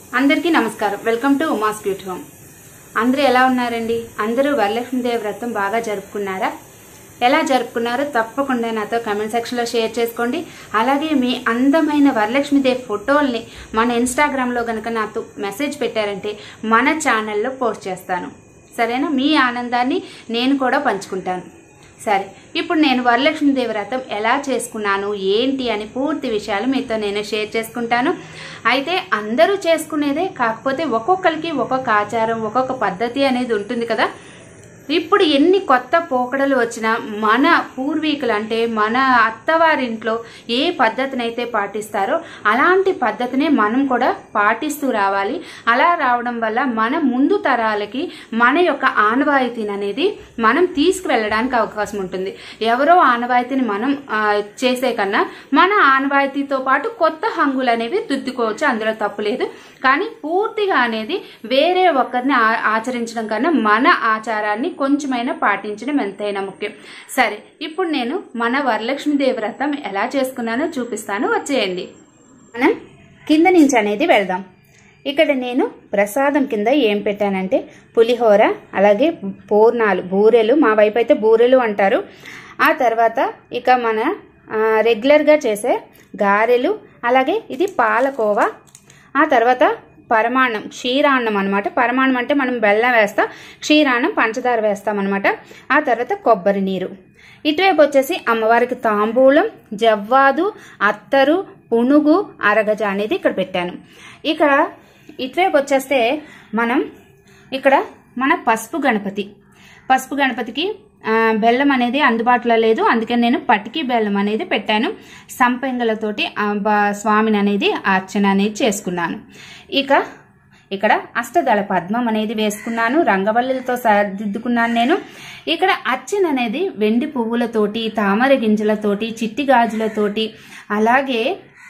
అందరికీ నమస్కారం welcome to Uma's beauty home అందరూ ఎలా ఉన్నారండి అందరూ వరలక్ష్మీదేవి వ్రతం బాగా జరుపుకున్నారా ఎలా జరుపుకున్నారో తప్పకుండా నాతో కమెంట్ సెక్షన్లో షేర్ చేసుకోండి అలాగే మీ అందమైన వరలక్ష్మీదేవి ఫోటోల్ని మన ఇన్స్టాగ్రామ్లో కనుక నాతో మెసేజ్ పెట్టారంటే మన ఛానల్లో పోస్ట్ చేస్తాను సరేనా మీ ఆనందాన్ని నేను కూడా పంచుకుంటాను సరే ఇప్పుడు నేను వరలక్ష్మీదేవి వ్రతం ఎలా చేసుకున్నాను ఏంటి అని పూర్తి విషయాలు మీతో నేను షేర్ చేసుకుంటాను అయితే అందరూ చేసుకునేదే కాకపోతే ఒక్కొక్కరికి ఒక్కొక్క ఆచారం ఒక్కొక్క పద్ధతి అనేది ఉంటుంది కదా ఇప్పుడు ఎన్ని కొత్త పోకడలు వచ్చినా మన పూర్వీకులు అంటే మన అత్తవారింట్లో ఏ పద్ధతినైతే పాటిస్తారో అలాంటి పద్ధతినే మనం కూడా పాటిస్తూ రావాలి అలా రావడం వల్ల మన ముందు తరాలకి మన యొక్క ఆనవాయితీని అనేది మనం తీసుకువెళ్ళడానికి అవకాశం ఉంటుంది ఎవరో ఆనవాయితీని మనం ఆ, చేసే కన్నా మన ఆనవాయితీతో పాటు కొత్త హంగులు అనేవి దిద్దుకోవచ్చు అందులో తప్పు లేదు కానీ పూర్తిగా అనేది వేరే ఒక్కరిని ఆ- ఆచరించడం కన్నా మన ఆచారాన్ని కొంచెమైనా పాటించడం ఎంతైనా ముఖ్యం సరే ఇప్పుడు నేను మన వరలక్ష్మీదేవి వ్రతం ఎలా చేసుకున్నానో చూపిస్తాను వచ్చేయండి మనం కింద నుంచి అనేది వెళ్దాం ఇక్కడ నేను ప్రసాదం కింద ఏం పెట్టానంటే పులిహోర అలాగే పూర్ణాలు బూరెలు మా వైపు అయితే బూరెలు అంటారు ఆ తర్వాత ఇక మన ఆ, రెగ్యులర్గా చేసే గారెలు అలాగే ఇది పాలకోవా ఆ తర్వాత పరమాన్నం క్షీరాన్నం అనమాట పరమాన్నం అంటే మనం బెల్లం వేస్తాం క్షీరాన్నం పంచదార వేస్తాం అనమాట ఆ తర్వాత కొబ్బరి నీరు ఇటువైపు వచ్చేసి అమ్మవారికి తాంబూలం జవ్వాదు అత్తరు పునుగు అరగజ అనేది ఇక్కడ పెట్టాను ఇక్కడ ఇటువైపు వచ్చేస్తే మనం ఇక్కడ మన పసుపు గణపతి పసుపు గణపతికి ఆ, బెల్లం అనేది అందుబాటులో లేదు అందుకని నేను పటికి బెల్లం అనేది పెట్టాను సంపెంగలతోటి ఆ, బా- స్వామిని అనేది అర్చన అనేది చేసుకున్నాను ఇక ఇక్కడ అష్టదళ పద్మం అనేది వేసుకున్నాను రంగవల్లులతో సర్దిద్దుకున్నాను నేను ఇక్కడ అర్చన అనేది వెండి పువ్వులతోటి తామర గింజలతోటి చిట్టి గాజులతోటి అలాగే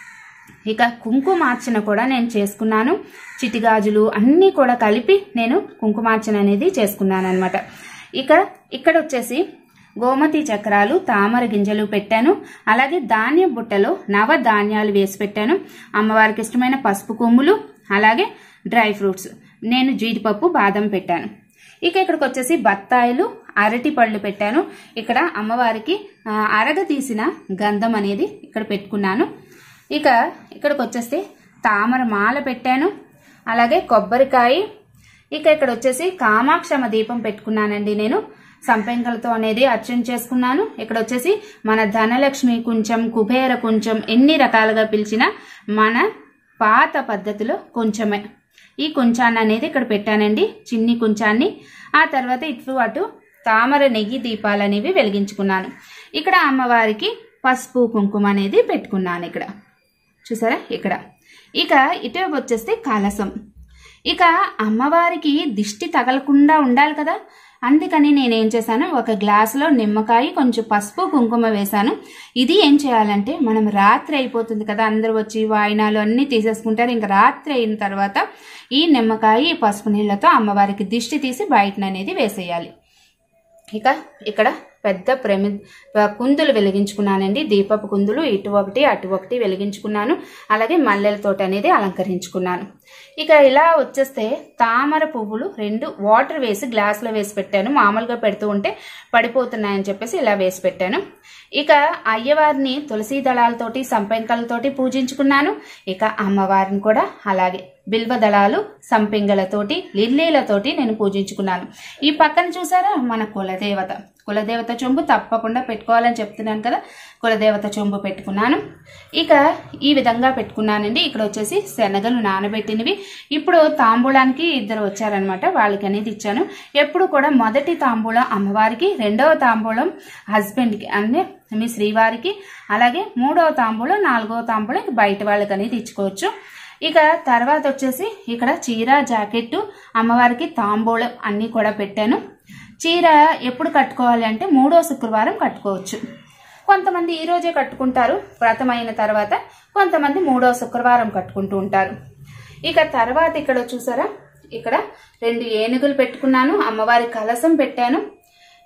ఇక కుంకుమార్చన కూడా నేను చేసుకున్నాను చిటిగాజులు అన్నీ కూడా కలిపి నేను కుంకుమార్చన అనేది చేసుకున్నాను అనమాట ఇక ఇక్కడ వచ్చేసి గోమతి చక్రాలు తామర గింజలు పెట్టాను అలాగే ధాన్య బుట్టలో నవ ధాన్యాలు వేసి పెట్టాను అమ్మవారికి ఇష్టమైన పసుపు కొమ్ములు అలాగే డ్రై ఫ్రూట్స్ నేను జీడిపప్పు బాదం పెట్టాను ఇక ఇక్కడికి వచ్చేసి బత్తాయిలు అరటి పళ్ళు పెట్టాను ఇక్కడ అమ్మవారికి ఆ, అరగ తీసిన గంధం అనేది ఇక్కడ పెట్టుకున్నాను ఇక ఇక్కడికి వచ్చేస్తే తామర మాల పెట్టాను అలాగే కొబ్బరికాయ ఇక ఇక్కడ వచ్చేసి కామాక్షమ దీపం పెట్టుకున్నానండి నేను సంపెంగలతో అనేది అర్చన చేసుకున్నాను ఇక్కడ వచ్చేసి మన ధనలక్ష్మి కొంచెం కుబేర కొంచెం ఎన్ని రకాలుగా పిలిచిన మన పాత పద్ధతిలో కొంచెమే ఈ కొంచాన్ని అనేది ఇక్కడ పెట్టానండి చిన్ని కొంచాన్ని ఆ తర్వాత ఇటు అటు తామర నెయ్యి దీపాలు అనేవి వెలిగించుకున్నాను ఇక్కడ అమ్మవారికి పసుపు కుంకుమ అనేది పెట్టుకున్నాను ఇక్కడ చూసారా ఇక్కడ ఇక ఇటువైపు వచ్చేస్తే కలసం ఇక అమ్మవారికి దిష్టి తగలకుండా ఉండాలి కదా అందుకని నేనేం చేశాను ఒక గ్లాసులో నిమ్మకాయ కొంచెం పసుపు కుంకుమ వేశాను ఇది ఏం చేయాలంటే మనం రాత్రి అయిపోతుంది కదా అందరూ వచ్చి వాయినాలు అన్నీ తీసేసుకుంటారు ఇంకా రాత్రి అయిన తర్వాత ఈ నిమ్మకాయ ఈ పసుపు నీళ్ళతో అమ్మవారికి దిష్టి తీసి బయటన అనేది వేసేయాలి ఇక ఇక్కడ పెద్ద ప్రమి కుందులు వెలిగించుకున్నానండి దీపపు కుందులు ఇటు ఒకటి అటు ఒకటి వెలిగించుకున్నాను అలాగే మల్లెల తోట అనేది అలంకరించుకున్నాను ఇక ఇలా వచ్చేస్తే తామర పువ్వులు రెండు వాటర్ వేసి గ్లాసులో వేసి పెట్టాను మామూలుగా పెడుతూ ఉంటే పడిపోతున్నాయని చెప్పేసి ఇలా వేసి పెట్టాను ఇక అయ్యవారిని తులసి దళాలతోటి సంపెంకలతోటి పూజించుకున్నాను ఇక అమ్మవారిని కూడా అలాగే బిల్వ దళాలు సంపెంగలతోటి లిల్లీలతోటి నేను పూజించుకున్నాను ఈ పక్కన చూసారా మన కులదేవత కులదేవత చెంబు తప్పకుండా పెట్టుకోవాలని చెప్తున్నాను కదా కులదేవత చెంబు పెట్టుకున్నాను ఇక ఈ విధంగా పెట్టుకున్నానండి ఇక్కడ వచ్చేసి శనగలు నానబెట్టినవి ఇప్పుడు తాంబూలానికి ఇద్దరు వచ్చారనమాట వాళ్ళకి అనేది ఇచ్చాను ఎప్పుడు కూడా మొదటి తాంబూలం అమ్మవారికి రెండవ తాంబూలం హస్బెండ్కి అంటే మీ శ్రీవారికి అలాగే మూడవ తాంబూలం నాలుగవ తాంబూలం బయట వాళ్ళకి అనేది ఇచ్చుకోవచ్చు ఇక తర్వాత వచ్చేసి ఇక్కడ చీర జాకెట్ అమ్మవారికి తాంబూలం అన్నీ కూడా పెట్టాను చీర ఎప్పుడు కట్టుకోవాలి అంటే మూడో శుక్రవారం కట్టుకోవచ్చు కొంతమంది ఈ రోజే కట్టుకుంటారు వ్రతం అయిన తర్వాత కొంతమంది మూడో శుక్రవారం కట్టుకుంటూ ఉంటారు ఇక తర్వాత ఇక్కడ చూసారా ఇక్కడ రెండు ఏనుగులు పెట్టుకున్నాను అమ్మవారి కలసం పెట్టాను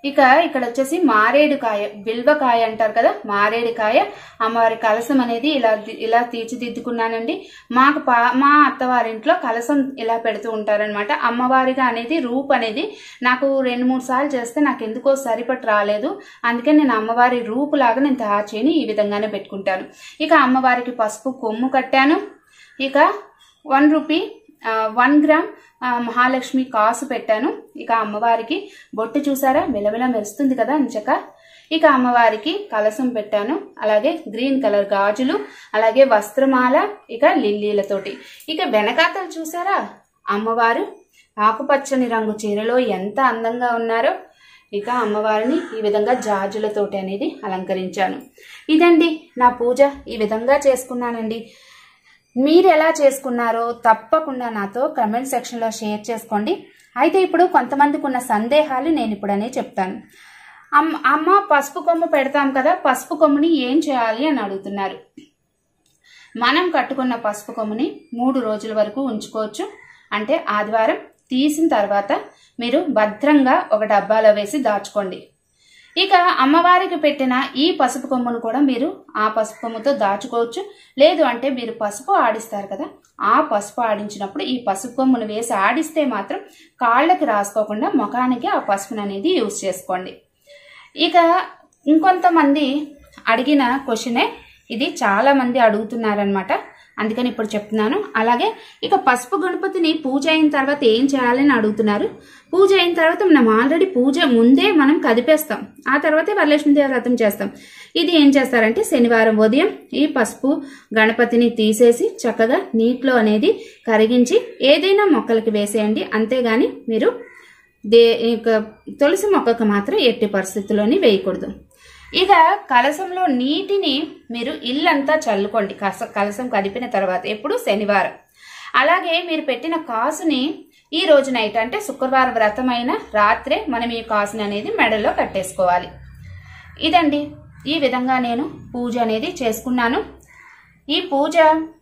ఇక ఇక్కడ వచ్చేసి మారేడుకాయ బిల్వకాయ అంటారు కదా మారేడుకాయ అమ్మవారి కలసం అనేది ఇలా ఇలా తీర్చిదిద్దుకున్నానండి మాకు పా మా అత్తవారింట్లో కలసం ఇలా పెడుతూ ఉంటారనమాట అమ్మవారిగా అనేది రూప్ అనేది నాకు రెండు మూడు సార్లు చేస్తే నాకు ఎందుకో సరిపట్ రాలేదు అందుకే నేను అమ్మవారి రూపు లాగా నేను తయారు చేయని ఈ విధంగానే పెట్టుకుంటాను ఇక అమ్మవారికి పసుపు కొమ్ము కట్టాను ఇక వన్ రూపీ వన్ గ్రామ్ ఆ, మహాలక్ష్మి కాసు పెట్టాను ఇక అమ్మవారికి బొట్టు చూసారా మెలమెల మెరుస్తుంది కదా అంచక ఇక అమ్మవారికి కలసం పెట్టాను అలాగే గ్రీన్ కలర్ గాజులు అలాగే వస్త్రమాల ఇక లిల్లీలతోటి ఇక వెనకాతలు చూసారా అమ్మవారు ఆకుపచ్చని రంగు చీరలో ఎంత అందంగా ఉన్నారో ఇక అమ్మవారిని ఈ విధంగా జాజులతోటి అనేది అలంకరించాను ఇదండి నా పూజ ఈ విధంగా చేసుకున్నానండి మీరు ఎలా చేసుకున్నారో తప్పకుండా నాతో కమెంట్ సెక్షన్లో షేర్ చేసుకోండి అయితే ఇప్పుడు కొంతమందికి ఉన్న సందేహాలు నేను ఇప్పుడనే చెప్తాను అమ్మ అమ్మ పసుపు కొమ్ము పెడతాం కదా పసుపు కొమ్ముని ఏం చేయాలి అని అడుగుతున్నారు మనం కట్టుకున్న పసుపు కొమ్ముని మూడు రోజుల వరకు ఉంచుకోవచ్చు అంటే ఆదివారం తీసిన తర్వాత మీరు భద్రంగా ఒక డబ్బాలో వేసి దాచుకోండి ఇక అమ్మవారికి పెట్టిన ఈ పసుపు కొమ్మును కూడా మీరు ఆ పసుపు కొమ్ముతో దాచుకోవచ్చు లేదు అంటే మీరు పసుపు ఆడిస్తారు కదా ఆ పసుపు ఆడించినప్పుడు ఈ పసుపు కొమ్మును వేసి ఆడిస్తే మాత్రం కాళ్ళకి రాసుకోకుండా ముఖానికి ఆ పసుపును అనేది యూజ్ చేసుకోండి ఇక ఇంకొంతమంది అడిగిన క్వశ్చనే ఇది చాలా మంది అడుగుతున్నారనమాట అందుకని ఇప్పుడు చెప్తున్నాను అలాగే ఇక పసుపు గణపతిని పూజ అయిన తర్వాత ఏం చేయాలని అడుగుతున్నారు పూజ అయిన తర్వాత మనం ఆల్రెడీ పూజ ముందే మనం కదిపేస్తాం ఆ తర్వాతే వరలక్ష్మీదేవి వ్రతం చేస్తాం ఇది ఏం చేస్తారంటే శనివారం ఉదయం ఈ పసుపు గణపతిని తీసేసి చక్కగా నీటిలో అనేది కరిగించి ఏదైనా మొక్కలకి వేసేయండి అంతేగాని మీరు దే ఇక తులసి మొక్కకు మాత్రం ఎట్టి పరిస్థితుల్లోని వేయకూడదు ఇక కలసంలో నీటిని మీరు ఇల్లంతా చల్లుకోండి కస కలసం కదిపిన తర్వాత ఎప్పుడు శనివారం అలాగే మీరు పెట్టిన కాసుని ఈ రోజు నైట్ అంటే శుక్రవారం వ్రతమైన రాత్రే మనం ఈ కాసుని అనేది మెడలో కట్టేసుకోవాలి ఇదండి ఈ విధంగా నేను పూజ అనేది చేసుకున్నాను ఈ పూజ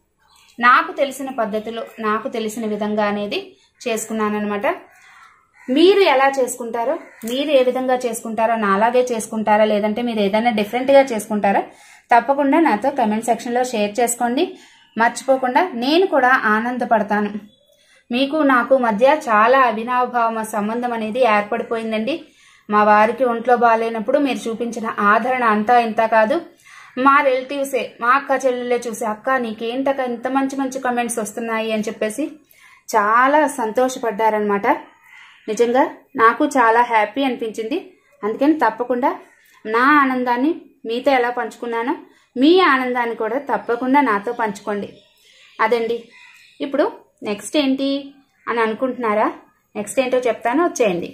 నాకు తెలిసిన పద్ధతిలో నాకు తెలిసిన విధంగా అనేది చేసుకున్నాను అనమాట మీరు ఎలా చేసుకుంటారో మీరు ఏ విధంగా చేసుకుంటారో నాలాగే చేసుకుంటారా లేదంటే మీరు ఏదైనా డిఫరెంట్గా చేసుకుంటారా తప్పకుండా నాతో కమెంట్ సెక్షన్లో షేర్ చేసుకోండి మర్చిపోకుండా నేను కూడా ఆనందపడతాను మీకు నాకు మధ్య చాలా అవినాభావ సంబంధం అనేది ఏర్పడిపోయిందండి మా వారికి ఒంట్లో బాగాలేనప్పుడు మీరు చూపించిన ఆదరణ అంతా ఇంత కాదు మా రిలేటివ్సే మా అక్క చెల్లెళ్ళే చూసి అక్క నీకేంటక్క ఇంత మంచి మంచి కమెంట్స్ వస్తున్నాయి అని చెప్పేసి చాలా సంతోషపడ్డారనమాట నిజంగా నాకు చాలా హ్యాపీ అనిపించింది అందుకని తప్పకుండా నా ఆనందాన్ని మీతో ఎలా పంచుకున్నానో మీ ఆనందాన్ని కూడా తప్పకుండా నాతో పంచుకోండి అదండి ఇప్పుడు నెక్స్ట్ ఏంటి అని అనుకుంటున్నారా నెక్స్ట్ ఏంటో చెప్తాను వచ్చేయండి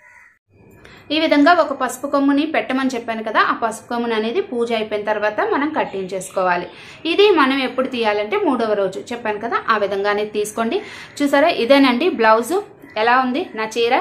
ఈ విధంగా ఒక పసుపు కొమ్ముని పెట్టమని చెప్పాను కదా ఆ పసుపు కొమ్ముని అనేది పూజ అయిపోయిన తర్వాత మనం కట్టించేసుకోవాలి ఇది మనం ఎప్పుడు తీయాలంటే మూడవ రోజు చెప్పాను కదా ఆ విధంగా అనేది తీసుకోండి చూసారా ఇదేనండి బ్లౌజు ఎలా ఉంది నా చీర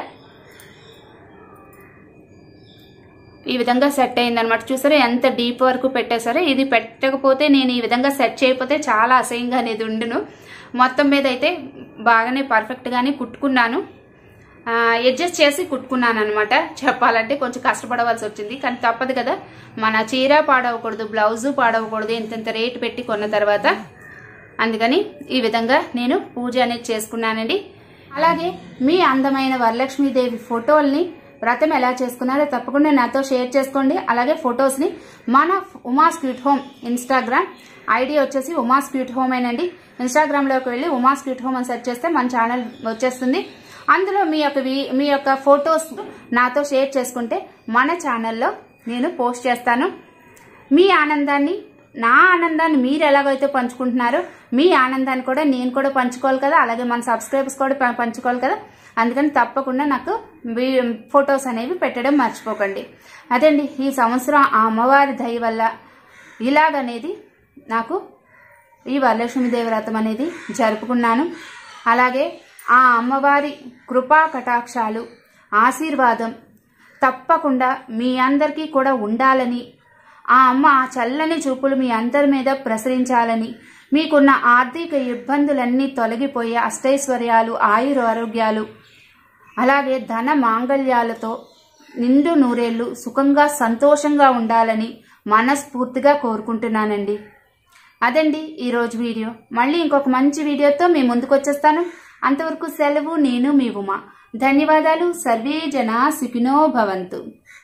ఈ విధంగా సెట్ అయిందనమాట చూసారా ఎంత డీప్ వరకు పెట్టేశారో ఇది పెట్టకపోతే నేను ఈ విధంగా సెట్ చేయకపోతే చాలా అసహ్యంగా అనేది ఉండును మొత్తం మీద అయితే బాగానే పర్ఫెక్ట్గానే కుట్టుకున్నాను అడ్జస్ట్ చేసి కుట్టుకున్నాను అనమాట చెప్పాలంటే కొంచెం కష్టపడవలసి వచ్చింది కానీ తప్పదు కదా మన చీర పాడవకూడదు బ్లౌజు పాడవకూడదు ఇంతంత రేటు పెట్టి కొన్న తర్వాత అందుకని ఈ విధంగా నేను పూజ అనేది చేసుకున్నానండి అలాగే మీ అందమైన వరలక్ష్మీదేవి ఫోటోల్ని వ్రతం ఎలా చేసుకున్నారో తప్పకుండా నాతో షేర్ చేసుకోండి అలాగే ఫొటోస్ని మన Uma's cute home Instagram ID వచ్చేసి ఉమాస్ క్యూట్ హోమ్ ఏనండి ఇన్స్టాగ్రామ్లోకి వెళ్ళి ఉమాస్ క్యూట్ హోమ్ అని సెర్చ్ చేస్తే మన ఛానల్ వచ్చేస్తుంది అందులో మీ యొక్క వి- మీ యొక్క ఫొటోస్ నాతో షేర్ చేసుకుంటే మన ఛానల్లో నేను పోస్ట్ చేస్తాను మీ ఆనందాన్ని నా ఆనందాన్ని మీరు ఎలాగైతే పంచుకుంటున్నారో మీ ఆనందాన్ని కూడా నేను కూడా పంచుకోవాలి కదా అలాగే మన సబ్స్క్రైబర్స్ కూడా ప- పంచుకోవాలి కదా అందుకని తప్పకుండా నాకు వీ- ఫొటోస్ అనేవి పెట్టడం మర్చిపోకండి అదండి ఈ సంవత్సరం ఆ అమ్మవారి దయ వల్ల ఇలాగనేది నాకు ఈ వరలక్ష్మీదేవి వ్రతం అనేది జరుపుకున్నాను అలాగే ఆ అమ్మవారి కృపా కటాక్షాలు ఆశీర్వాదం తప్పకుండా మీ అందరికీ కూడా ఉండాలని ఆ అమ్మ ఆ చల్లని చూపులు మీ అందరి మీద ప్రసరించాలని మీకున్న ఆర్థిక ఇబ్బందులన్నీ తొలగిపోయే అష్టైశ్వర్యాలు ఆయుర ఆరోగ్యాలు అలాగే ధన మాంగళ్యాలతో నిండు నూరేళ్లు సుఖంగా సంతోషంగా ఉండాలని మనస్ఫూర్తిగా కోరుకుంటున్నానండి అదండి ఈరోజు వీడియో మళ్ళీ ఇంకొక మంచి వీడియోతో మీ ముందుకు వచ్చేస్తాను అంతవరకు సెలవు నేను మీ ఉమా ధన్యవాదాలు సర్వే జనా సుఖినో భవంతు